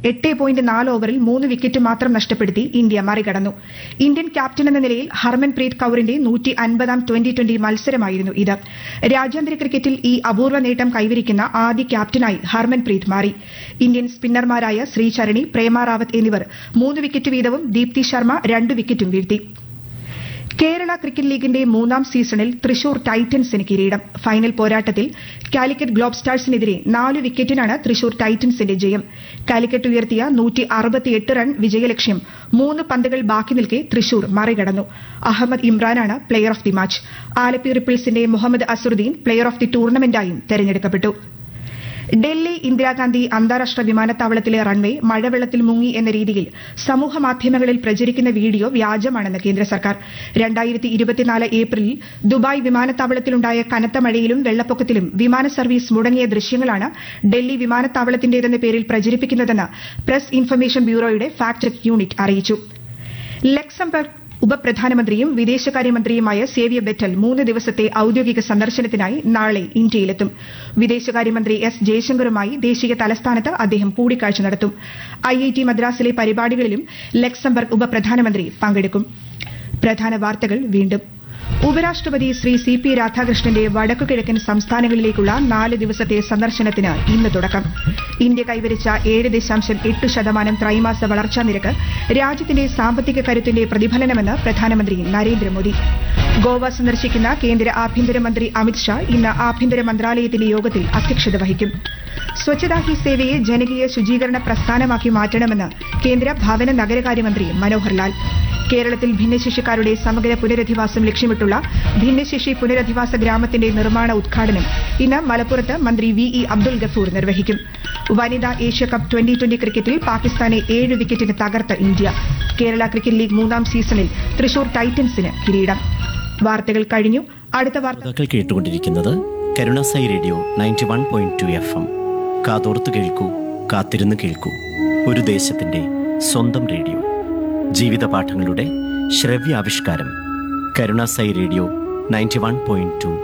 എട്ട് പോയിന്റ് നാല് ഓവറിൽ മൂന്ന് വിക്കറ്റ് മാത്രം നഷ്ടപ്പെടുത്തി ഇന്ത്യ മറികടന്നു ഇന്ത്യൻ ക്യാപ്റ്റൻ എന്ന നിലയിൽ ഹർമൻപ്രീത് കൌറിന്റെ നൂറ്റി അൻപതാം ട്വന്റി ട്വന്റി മത്സരമായിരുന്നു ഇത് രാജ്യാന്തര ക്രിക്കറ്റിൽ ഈ അപൂർവ നേട്ടം കൈവരിക്കുന്ന ആദ്യ ക്യാപ്റ്റനായി ഹർമൻപ്രീത് മാറി ഇന്ത്യൻ സ്പിന്നർമാരായ ശ്രീചരണി പ്രേമ റാവത്ത് എന്നിവർ മൂന്ന് വിക്കറ്റ് വീതവും ദീപ്തി ശർമ്മ രണ്ട് വിക്കറ്റും വീഴ്ത്തി കേരള ക്രിക്കറ്റ് ലീഗിന്റെ മൂന്നാം സീസണിൽ തൃശൂർ ടൈറ്റൻസിന് കിരീടം ഫൈനൽ പോരാട്ടത്തിൽ കാലിക്കറ്റ് ഗ്ലോബ് സ്റ്റാർസിനെതിരെ നാല് വിക്കറ്റിനാണ് തൃശൂർ ടൈറ്റൻസിന്റെ ജയം കാലിക്കറ്റ് ഉയർത്തിയ നൂറ്റി അറുപത്തിയെട്ട് റൺ വിജയലക്ഷ്യം മൂന്ന് പന്തുകൾ ബാക്കി നിൽക്കെ തൃശൂർ മറികടന്നു Ahmed ഇമ്രാനാണ് player of the match Alleppey റിപ്പിൾസിന്റെ Muhammad അസുറുദ്ദീൻ player of the ടൂർണമെന്റായും തെരഞ്ഞെടുക്കപ്പെട്ടു ഡൽഹി ഇന്ദിരാഗാന്ധി അന്താരാഷ്ട്ര വിമാനത്താവളത്തിലെ റൺവേ മഴവെള്ളത്തിൽ മുങ്ങി എന്ന രീതിയിൽ സമൂഹ മാധ്യമങ്ങളിൽ പ്രചരിക്കുന്ന വീഡിയോ വ്യാജമാണെന്ന് കേന്ദ്ര സർക്കാർ രണ്ടായിരത്തി ഇരുപത്തിനാല് ഏപ്രിലിൽ ദുബായ് വിമാനത്താവളത്തിലുണ്ടായ കനത്ത മഴയിലും വെള്ളപ്പൊക്കത്തിലും വിമാന സർവീസ് മുടങ്ങിയ ദൃശ്യങ്ങളാണ് ഡൽഹി വിമാനത്താവളത്തിന്റേതെന്ന പേരിൽ പ്രചരിപ്പിക്കുന്നതെന്ന് പ്രസ് ഇൻഫർമേഷൻ ബ്യൂറോയുടെ ഫാക്ട് ചെക്ക് യൂണിറ്റ് അറിയിച്ചു ലക്സംബർഗ് ഉപപ്രധാനമന്ത്രിയും വിദേശകാര്യമന്ത്രിയുമായ സേവ്യ ബെറ്റൽ മൂന്ന് ദിവസത്തെ ഔദ്യോഗിക സന്ദർശനത്തിനായി നാളെ ഇന്ത്യയിലെത്തും വിദേശകാര്യമന്ത്രി എസ് ജയശങ്കറുമായി ദേശീയ തലസ്ഥാനത്ത് അദ്ദേഹം കൂടിക്കാഴ്ച നടത്തും ഐഐടി മദ്രാസിലെ പരിപാടികളിലും ലക്സംബർഗ് ഉപപ്രധാനമന്ത്രി പങ്കെടുക്കും പ്രധാന വാർത്തകൾ വീണ്ടും ഉപരാഷ്ട്രപതി ശ്രീ സി പി രാധാകൃഷ്ണന്റെ വടക്കുകിഴക്കൻ സംസ്ഥാനങ്ങളിലേക്കുള്ള നാല് ദിവസത്തെ സന്ദർശനത്തിന് ഇന്ന് തുടക്കം ഇന്ത്യ കൈവരിച്ച ഏഴ് ദശാംശം എട്ട് ശതമാനം ത്രൈമാസ വളർച്ചാ നിരക്ക് രാജ്യത്തിന്റെ സാമ്പത്തിക കരുത്തിന്റെ പ്രതിഫലനമെന്ന് പ്രധാനമന്ത്രി നരേന്ദ്രമോദി ഗോവ സന്ദർശിക്കുന്ന കേന്ദ്ര ആഭ്യന്തരമന്ത്രി അമിത്ഷാ ഇന്ന് ആഭ്യന്തര മന്ത്രാലയത്തിന്റെ യോഗത്തിൽ അധ്യക്ഷത വഹിക്കും സ്വച്ഛതാ ഹി സേവയെ ജനകീയ ശുചീകരണ പ്രസ്ഥാനമാക്കി മാറ്റണമെന്ന് കേന്ദ്ര ഭവന നഗരകാര്യമന്ത്രി മനോഹർ ലാൽ കേരളത്തിൽ ഭിന്നശേഷിക്കാരുടെ സമഗ്ര പുനരധിവാസം ലക്ഷ്യമിട്ടുള്ള ഭിന്നശേഷി പുനരധിവാസ ഗ്രാമത്തിന്റെ നിർമ്മാണ ഉദ്ഘാടനം ഇന്ന് മലപ്പുറത്ത് മന്ത്രി വി ഇ അബ്ദുൽ ഗഫൂർ നിർവഹിക്കും വനിതാ ഏഷ്യ കപ്പ് ട്വന്റി ട്വന്റി ക്രിക്കറ്റിൽ പാകിസ്ഥാനെ ഏഴ് വിക്കറ്റിന് തകർത്ത ഇന്ത്യ കേരള ക്രിക്കറ്റ് ലീഗ് മൂന്നാം സീസണിൽ തൃശൂർ ടൈറ്റൻസിന് കിരീടം വാർത്തകൾ കഴിഞ്ഞു അടുത്ത വാർത്ത ശ്രോതാക്കൾ കേട്ടുകൊണ്ടിരിക്കുന്നത് Karunasai radio ninety one point two F M കാതോർത്ത് കേൾക്കൂ കാത്തിരുന്ന് കേൾക്കൂ ഒരു ദേശത്തിന്റെ സ്വന്തം റേഡിയോ ജീവിത പാഠങ്ങളുടെ ശ്രവ്യാവിഷ്കാരം Karunasai radio ninety one point to